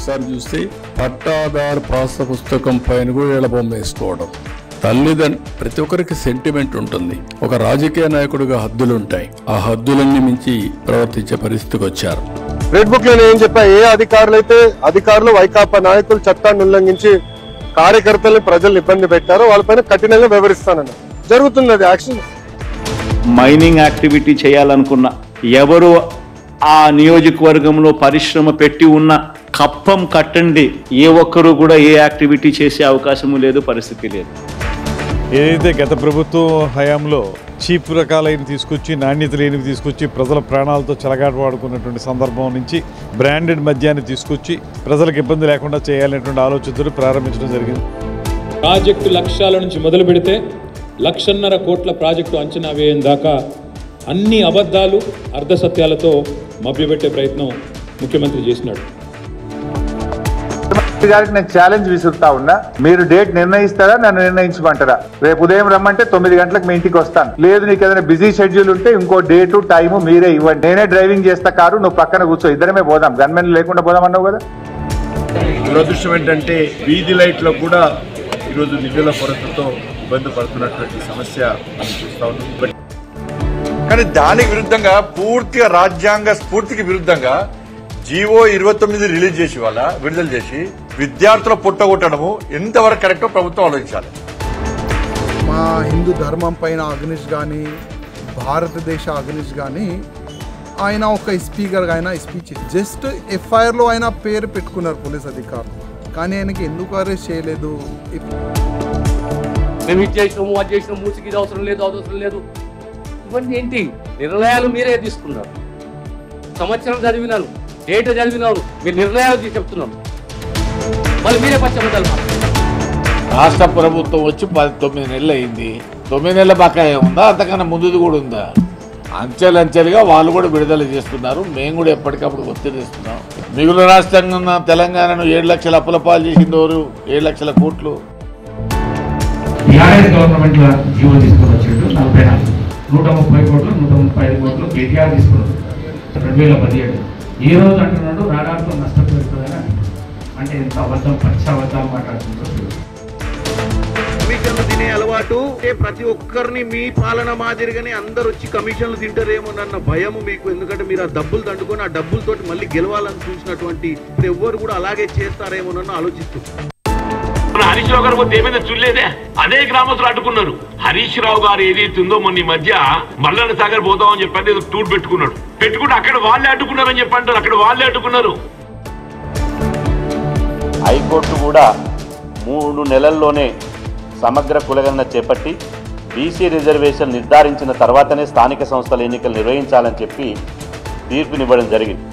ఒకసారి చూస్తే పట్టాదారు పాస పుస్తకం పైన కూడా వీళ్ళ బొమ్మ వేసుకోవడం తల్లిదండ్రు ప్రతి ఒక్కరికి సెంటిమెంట్ ఉంటుంది ఒక రాజకీయ నాయకుడిగా హద్దులు ఉంటాయి ఆ హద్దులన్నీ మించి ప్రవర్తించే పరిస్థితికి వచ్చారు రెడ్ బుక్ లో నేను ఏం చెప్పా ఏ అధికారులు అయితే అధికారులు వైకాపా నాయకులు చట్టాన్ని ఉల్లంఘించి కార్యకర్తల్ని ప్రజల్ని ఇబ్బంది పెట్టారో వాళ్ళపైన కఠినంగా వివరిస్తానని జరుగుతుంది అది యాక్షన్ మైనింగ్ యాక్టివిటీ చేయాలనుకున్న ఎవరు ఆ నియోజకవర్గంలో పరిశ్రమ పెట్టి ఉన్న కప్పం కట్టండి ఏ ఒక్కరు కూడా ఏ యాక్టివిటీ చేసే అవకాశము లేదు పరిస్థితి లేదు ఏదైతే గత ప్రభుత్వం హయాంలో చీప్ రకాలైన తీసుకొచ్చి నాణ్యత లేనివి తీసుకొచ్చి ప్రజల ప్రాణాలతో చెలగాటవాడుకున్నటువంటి సందర్భం నుంచి బ్రాండెడ్ మద్యాన్ని తీసుకొచ్చి ప్రజలకు ఇబ్బంది లేకుండా చేయాలనేటువంటి ఆలోచనతో ప్రారంభించడం జరిగింది ప్రాజెక్టు లక్ష్యాల నుంచి మొదలు పెడితే లక్షన్నర కోట్ల ప్రాజెక్టు అంచనా వేయం దాకా అన్ని అబద్ధాలు అర్ధసత్యాలతో మభ్యపెట్టే ప్రయత్నం ముఖ్యమంత్రి చేసినాడు గారికి నేను ఛాలెంజ్ విసురుతా ఉన్నా మీరు డేట్ నిర్ణయిస్తారా నన్ను నిర్ణయించమంటారా రేపు ఉదయం రమ్మంటే తొమ్మిది గంటలకు మీ ఇంటికి వస్తాను లేదు నీకు ఏదైనా బిజీ షెడ్యూల్ ఉంటే ఇంకో డేటు టైము మీరే ఇవ్వండి నేనే డ్రైవింగ్ చేస్తా కారు నువ్వు పక్కన కూర్చో ఇద్దరమే పోదాం గన్మెన్ లేకుండా పోదాం అన్నావు కదా దురదృష్టం ఏంటంటే వీధి లైట్లో కూడా ఈరోజు నిధుల కొరతతో ఇబ్బంది పడుతున్నటువంటి సమస్య మనం చూస్తా ఉన్నాం బట్ కానీ దానికి విరుద్ధంగా పూర్తిగా రాజ్యాంగ స్ఫూర్తికి విరుద్ధంగా జీవో ఇరవై తొమ్మిది రిలీజ్ చేసి వాళ్ళ విడుదల చేసి విద్యార్థుల పుట్టగొట్టడము ఎంతవరకు కరెక్టో ప్రభుత్వం ఆలోచించాలి మా హిందూ ధర్మం పైన అగ్నిష్ కానీ భారతదేశ అగ్నిష్ కానీ ఆయన ఒక స్పీకర్ ఆయన స్పీచ్ జస్ట్ ఎఫ్ఐఆర్లో ఆయన పేరు పెట్టుకున్నారు పోలీస్ అధికారులు కానీ ఆయనకి ఎందుకు అరెస్ట్ చేయలేదు మేము ఇది చేసినాము అది చేసినాము మూసికి ఇది అవసరం లేదు అది అవసరం లేదు ఇవన్నీ ఏంటి నిర్ణయాలు మీరే తీసుకున్నారు సంవత్సరం చదివినాను డేటా చదివినాను మీరు నిర్ణయాలు తీసి చెప్తున్నారు మళ్ళీ మీరే పచ్చబద్దాలి రాష్ట్ర ప్రభుత్వం వచ్చి పది తొమ్మిది నెలలు అయింది తొమ్మిది నెలల బకాయి ఉందా అంతకన్నా ముందుది కూడా ఉందా అంచెలంచెలుగా వాళ్ళు కూడా విడుదల చేస్తున్నారు మేము కూడా ఎప్పటికప్పుడు ఒత్తిడి ఇస్తున్నాం మిగులు రాష్ట్రంగా ఉన్న తెలంగాణను ఏడు లక్షల అప్పుల పాలు చేసింది ఎవరు ఏడు లక్షల కోట్లు టీఆర్ఎస్ గవర్నమెంట్ జీవో తీసుకొని వచ్చిండు నలభై నాలుగు నూట ముప్పై కోట్లు నూట ముప్పై ఐదు కోట్లు కేటీఆర్ తీసుకున్నారు రెండు వేల పదిహేడు ఈ రోజు అంటున్నాడు రాడాలతో నష్టపోతుందని అంటే ఎంత అబద్ధం పచ్చ అబద్ధాలు మాట్లాడుతుంటారు కమిషన్లు తినే అలవాటు అంటే ప్రతి ఒక్కరిని మీ పాలన మాదిరిగానే అందరు వచ్చి కమిషన్లు తింటారేమోనన్న భయము మీకు ఎందుకంటే మీరు ఆ డబ్బులు దండుకొని ఆ డబ్బులతోటి మళ్ళీ గెలవాలని చూసినటువంటి ఇప్పుడు ఎవ్వరు కూడా అలాగే చేస్తారేమోనన్న ఆలోచిస్తున్నారు హరీష్ రావు గారు పోతే ఏమైనా చూడలేదే అదే గ్రామస్తులు అడ్డుకున్నారు హరీష్ రావు గారు ఏదైతే ఉందో మొన్న ఈ మధ్య మల్లన్న సాగర్ పోదామని చెప్పి ఏదో టూర్ పెట్టుకున్నాడు పెట్టుకుంటే అక్కడ వాళ్ళే అడ్డుకున్నారని చెప్పి అంటారు అక్కడ వాళ్ళే అడ్డుకున్నారు హైకోర్టు కూడా మూడు నెలల్లోనే సమగ్ర కులగణన చేపట్టి బీసీ రిజర్వేషన్ నిర్ధారించిన తర్వాతనే స్థానిక సంస్థల ఎన్నికలు నిర్వహించాలని చెప్పి తీర్పునివ్వడం జరిగింది